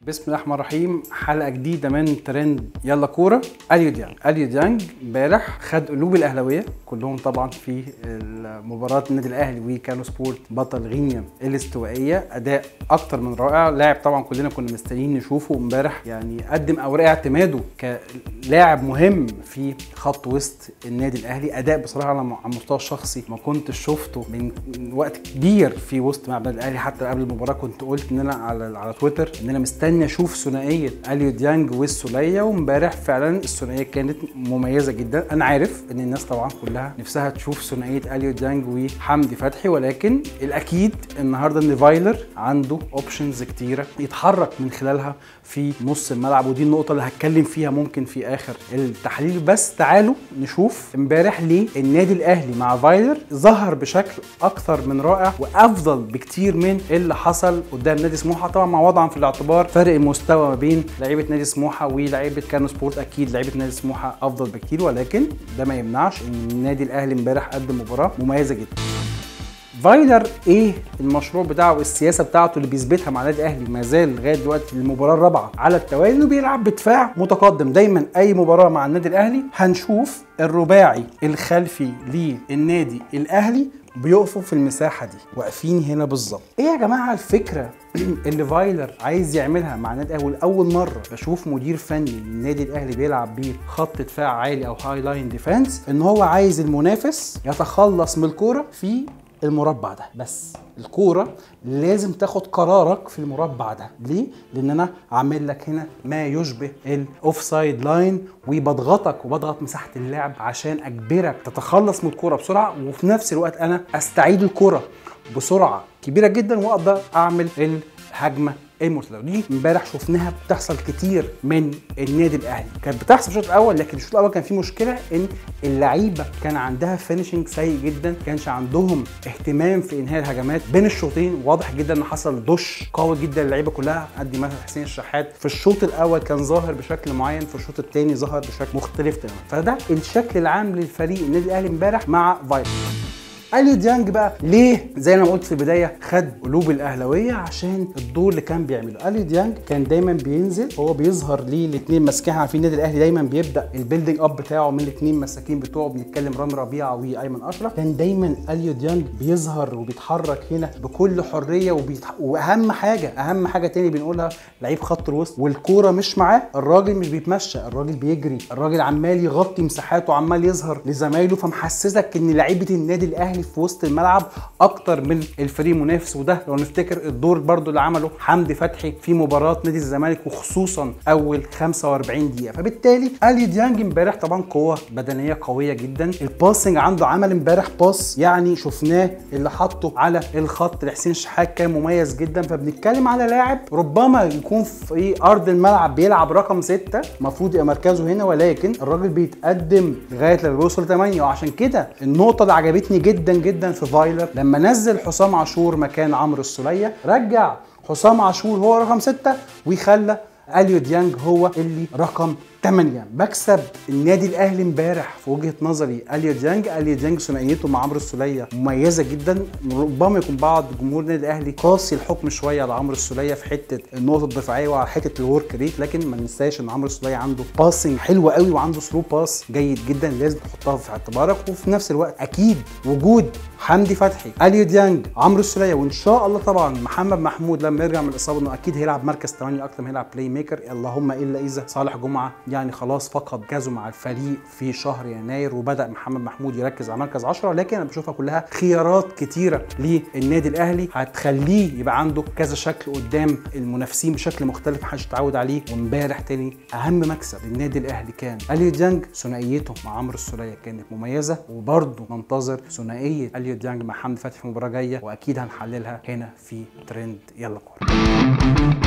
بسم الله الرحمن الرحيم حلقه جديده من ترند يلا كوره اليو ديانج اليو ديانج امبارح خد قلوب الاهلاويه كلهم طبعا في مباراه النادي الاهلي وكانو سبورت بطل غينيا الاستوائيه اداء اكتر من رائع لاعب طبعا كلنا كنا مستنيين نشوفه امبارح يعني قدم اوراق اعتماده كلاعب مهم في خط وسط النادي الاهلي اداء بصراحه على المستوى الشخصي ما كنتش شفته من وقت كبير في وسط ملعب النادي الاهلي حتى قبل المباراه كنت قلت ان انا على على تويتر ان انا مستني اشوف ثنائيه اليو ديانج والسوليه وامبارح فعلا الثنائيه كانت مميزه جدا انا عارف ان الناس طبعا كلها نفسها تشوف ثنائيه اليو ديانج وحمدي فتحي ولكن الاكيد النهارده ان فايلر عنده اوبشنز كتيره يتحرك من خلالها في نص الملعب ودي النقطه اللي هتكلم فيها ممكن في اخر التحليل بس تعالوا نشوف امبارح ليه النادي الاهلي مع فايلر ظهر بشكل اكثر من رائع وافضل بكتير من اللي حصل قدام نادي سموحه طبعا مع وضعا في الاعتبار فرق المستوى ما بين لعيبه نادي سموحه ولعيبه كانو سبورت اكيد لعيبه نادي سموحه افضل بكتير ولكن ده ما يمنعش ان النادي الاهلي امبارح قدم مباراه مميزه جدا فايلر ايه المشروع بتاعه السياسه بتاعته اللي بيثبتها مع النادي الاهلي ما زال لغايه دلوقتي المباراه الرابعه على التوالي انه بيلعب بدفاع متقدم دايما اي مباراه مع النادي الاهلي هنشوف الرباعي الخلفي للنادي الاهلي بيقفوا في المساحه دي واقفين هنا بالظبط ايه يا جماعه الفكره اللي فايلر عايز يعملها مع النادي الاهلي اول مره بشوف مدير فني للنادي الاهلي بيلعب بخط دفاع عالي او هاي لاين ديفense ان هو عايز المنافس يتخلص من الكوره في المربع ده بس الكوره لازم تاخد قرارك في المربع ده ليه لان انا عامل لك هنا ما يشبه الاوف سايد لاين وبضغطك وبضغط مساحه اللعب عشان اجبرك تتخلص من الكوره بسرعه وفي نفس الوقت انا استعيد الكوره بسرعه كبيره جدا واقدر اعمل الهجمه المرتده دي امبارح شفناها بتحصل كتير من النادي الاهلي كانت بتحصل في الشوط الاول لكن الشوط الاول كان في مشكله ان اللعيبه كان عندها فينشنج سيء جدا كانش عندهم اهتمام في انهاء الهجمات بين الشوطين واضح جدا ان حصل دش قوي جدا للعيبه كلها ادي مثلا حسين الشحات في الشوط الاول كان ظاهر بشكل معين في الشوط الثاني ظهر بشكل مختلف تماما فده الشكل العام للفريق النادي الاهلي امبارح مع فايلر اليو ديانج بقى ليه زي ما قلت في البدايه خد قلوب الاهلاويه عشان الدور اللي كان بيعمله اليو ديانج كان دايما بينزل هو بيظهر ليه الاثنين ماسكين عارفين النادي الاهلي دايما بيبدا البيلدينج اب بتاعه من الاثنين مساكين بتوعه بنتكلم رامي ربيعه وايمن اشرف كان دايما اليو ديانج بيظهر وبيتحرك هنا بكل حريه وبيتح... واهم حاجه اهم حاجه تاني بنقولها لعيب خط الوسط والكوره مش معاه الراجل مش بيتمشى الراجل بيجري الراجل عمال يغطي مساحاته وعمال يظهر لزمايله فمحسسك ان لعيبه النادي الاهلي في وسط الملعب اكتر من الفريق المنافس وده لو نفتكر الدور برضو اللي عمله حمدي فتحي في مباراه نادي الزمالك وخصوصا اول 45 دقيقه فبالتالي اليو ديانج امبارح طبعا قوه بدنيه قويه جدا الباسنج عنده عمل امبارح باس يعني شفناه اللي حطه على الخط لحسين شحات كان مميز جدا فبنتكلم على لاعب ربما يكون في ارض الملعب بيلعب رقم 6 المفروض يبقى مركزه هنا ولكن الراجل بيتقدم لغايه لما بيوصل 8 وعشان كده النقطه اللي عجبتني جدا جدا في فايلر لما نزل حسام عاشور مكان عمرو السوليه رجع حسام عاشور هو رقم 6 وخلى اليو ديانج هو اللي رقم 8 مكسب النادي الاهلي امبارح في وجهه نظري اليو ديانج اليو ديانج ثنائيته مع عمرو السوليه مميزه جدا ربما يكون بعض جمهور النادي الاهلي قاسي الحكم شويه على عمرو السوليه في حته النقطه الدفاعيه وعلى حته الورك ريت لكن ما ننساش ان عمرو السوليه عنده باسنج حلو قوي وعنده سلو باس جيد جدا لازم تحطها في اعتبارك وفي نفس الوقت اكيد وجود حمدي فتحي اليو ديانج عمرو السوليه وان شاء الله طبعا محمد محمود لما يرجع من الاصابه انه اكيد هيلعب مركز 8 اكتر ما هيلعب بلاي ميكر اللهم الا اذا صالح جمعه يعني خلاص فقد جازه مع الفريق في شهر يناير وبدا محمد محمود يركز على مركز 10 لكن انا بشوفها كلها خيارات كتيره للنادي الاهلي هتخليه يبقى عنده كذا شكل قدام المنافسين بشكل مختلف محدش اتعود عليه وامبارح تاني اهم مكسب للنادي الاهلي كان اليو ديانج ثنائيته مع عمرو السوليه كانت مميزه وبرده ننتظر ثنائيه اليو ديانج مع حمدي فتحي في مباراه جايه واكيد هنحللها هنا في ترند يلا كوره